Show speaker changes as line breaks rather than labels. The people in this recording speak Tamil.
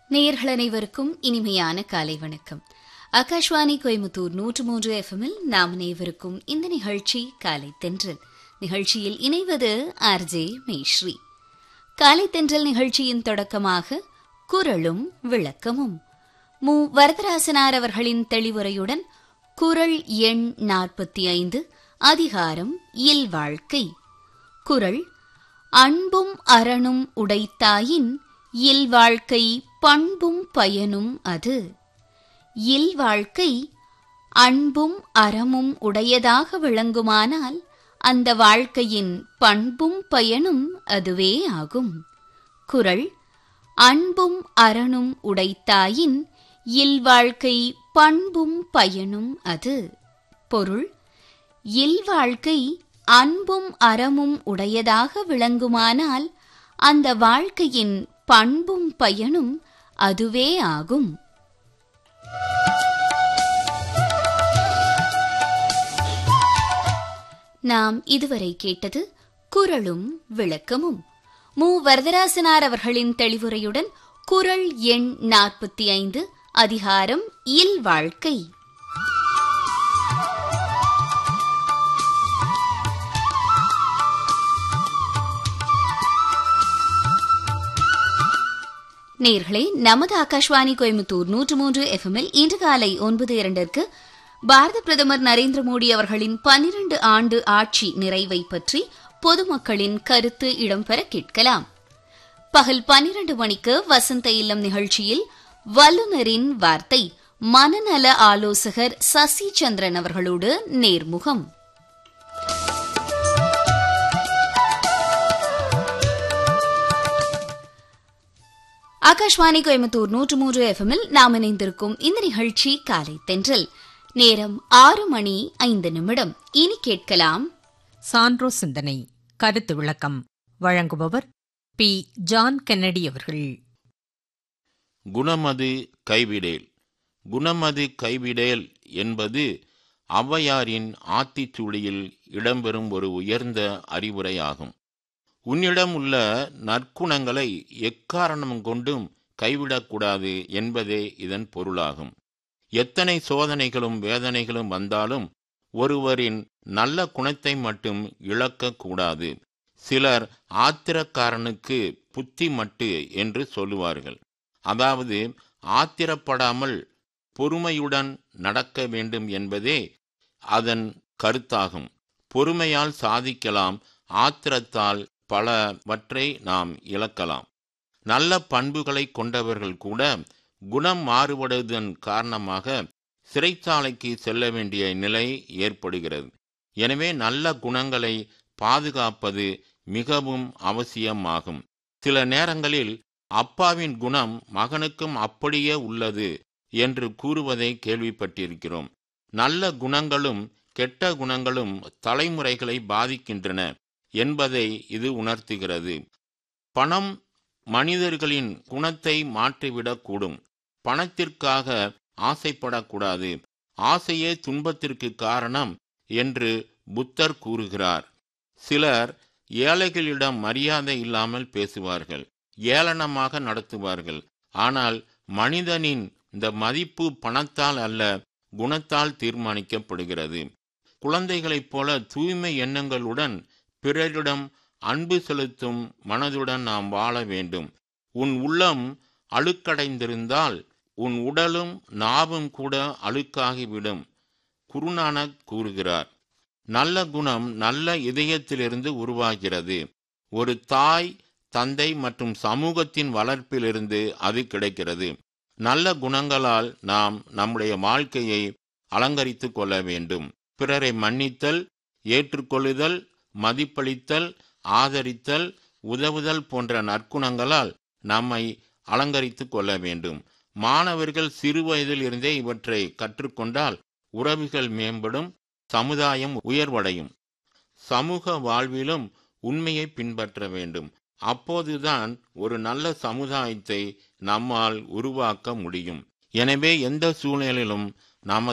நேயர்கள் அனைவருக்கும் இனிமையான காலை வணக்கம் ஆகாஷ்வாணி கோயம்புத்தூர் நூற்று மூன்று எஃப்எம்மில் நாம் அனைவருக்கும் இந்த நிகழ்ச்சி காலை தென்றல் நிகழ்ச்சியில் இணைவது ஆர்ஜே மேஸ்ரீ காலை தென்றல் நிகழ்ச்சியின் தொடக்கமாக குரலும் விளக்கமும் மு வரதராசனார் அவர்களின் தெளிவுரையுடன் குரல் எண் நாற்பத்தி ஐந்து அதிகாரம் இல்வாழ்க்கை குரல் அன்பும் அரணும் உடைத்தாயின் இல்வாழ்க்கை பண்பும் பயனும் அது இல்வாழ்க்கை அன்பும் அறமும் உடையதாக விளங்குமானால் அந்த வாழ்க்கையின் பண்பும் பயனும் அதுவே ஆகும் குரல் அன்பும் அரணும் உடைத்தாயின் இல்வாழ்க்கை பண்பும் பயனும் அது பொருள் இல்வாழ்க்கை அன்பும் அறமும் உடையதாக விளங்குமானால் அந்த வாழ்க்கையின் பண்பும் பயனும் அதுவே ஆகும் நாம் இதுவரை கேட்டது குரலும் விளக்கமும் மு வரதராசனார் அவர்களின் தெளிவுரையுடன் குரல் எண் நாற்பத்தி ஐந்து அதிகாரம் இல் வாழ்க்கை நேர்களே நமது ஆகாஷ்வாணி கோயம்புத்தூர் நூற்று மூன்று எஃப்எம்மில் இன்று காலை ஒன்பது இரண்டிற்கு பாரத பிரதமர் நரேந்திர மோடி அவர்களின் பனிரண்டு ஆண்டு ஆட்சி நிறைவை பற்றி பொதுமக்களின் கருத்து இடம்பெற கேட்கலாம் பகல் பனிரண்டு மணிக்கு வசந்த இல்லம் நிகழ்ச்சியில் வல்லுநரின் வார்த்தை மனநல ஆலோசகர் சசி சந்திரன் அவர்களோடு நேர்முகம் ஆகாஷ்வாணி கோயம்புத்தூர் நூற்று மூன்று எஃப்எம்மில் நாம் இணைந்திருக்கும் இந்த நிகழ்ச்சி காலை தென்றல் நேரம் ஆறு மணி ஐந்து நிமிடம் இனி கேட்கலாம்
சான்றோ சிந்தனை கருத்து விளக்கம் வழங்குபவர் பி ஜான் கென்னடி அவர்கள்
குணமது கைவிடேல் குணமது கைவிடேல் என்பது ஔவையாரின் ஆத்திச்சூடியில் இடம்பெறும் ஒரு உயர்ந்த அறிவுரையாகும் உன்னிடம் உள்ள நற்குணங்களை எக்காரணம் கொண்டும் கைவிடக்கூடாது என்பதே இதன் பொருளாகும் எத்தனை சோதனைகளும் வேதனைகளும் வந்தாலும் ஒருவரின் நல்ல குணத்தை மட்டும் இழக்கக்கூடாது சிலர் ஆத்திரக்காரனுக்கு புத்தி மட்டு என்று சொல்லுவார்கள் அதாவது ஆத்திரப்படாமல் பொறுமையுடன் நடக்க வேண்டும் என்பதே அதன் கருத்தாகும் பொறுமையால் சாதிக்கலாம் ஆத்திரத்தால் பலவற்றை நாம் இழக்கலாம் நல்ல பண்புகளை கொண்டவர்கள் கூட குணம் மாறுபடுவதன் காரணமாக சிறைச்சாலைக்கு செல்ல வேண்டிய நிலை ஏற்படுகிறது எனவே நல்ல குணங்களை பாதுகாப்பது மிகவும் அவசியமாகும் சில நேரங்களில் அப்பாவின் குணம் மகனுக்கும் அப்படியே உள்ளது என்று கூறுவதை கேள்விப்பட்டிருக்கிறோம் நல்ல குணங்களும் கெட்ட குணங்களும் தலைமுறைகளை பாதிக்கின்றன என்பதை இது உணர்த்துகிறது பணம் மனிதர்களின் குணத்தை மாற்றிவிடக்கூடும் பணத்திற்காக ஆசைப்படக்கூடாது ஆசையே துன்பத்திற்கு காரணம் என்று புத்தர் கூறுகிறார் சிலர் ஏழைகளிடம் மரியாதை இல்லாமல் பேசுவார்கள் ஏளனமாக நடத்துவார்கள் ஆனால் மனிதனின் இந்த மதிப்பு பணத்தால் அல்ல குணத்தால் தீர்மானிக்கப்படுகிறது குழந்தைகளைப் போல தூய்மை எண்ணங்களுடன் பிறரிடம் அன்பு செலுத்தும் மனதுடன் நாம் வாழ வேண்டும் உன் உள்ளம் அழுக்கடைந்திருந்தால் உன் உடலும் நாவும் கூட அழுக்காகிவிடும் குருநானக் கூறுகிறார் நல்ல குணம் நல்ல இதயத்திலிருந்து உருவாகிறது ஒரு தாய் தந்தை மற்றும் சமூகத்தின் வளர்ப்பிலிருந்து அது கிடைக்கிறது நல்ல குணங்களால் நாம் நம்முடைய வாழ்க்கையை அலங்கரித்துக் கொள்ள வேண்டும் பிறரை மன்னித்தல் ஏற்றுக்கொள்ளுதல் மதிப்பளித்தல் ஆதரித்தல் உதவுதல் போன்ற நற்குணங்களால் நம்மை அலங்கரித்துக் கொள்ள வேண்டும் மாணவர்கள் சிறு வயதில் இருந்தே இவற்றை கற்றுக்கொண்டால் உறவுகள் மேம்படும் சமுதாயம் உயர்வடையும் சமூக வாழ்விலும் உண்மையை பின்பற்ற வேண்டும் அப்போதுதான் ஒரு நல்ல சமுதாயத்தை நம்மால் உருவாக்க முடியும் எனவே எந்த சூழ்நிலையிலும் நமது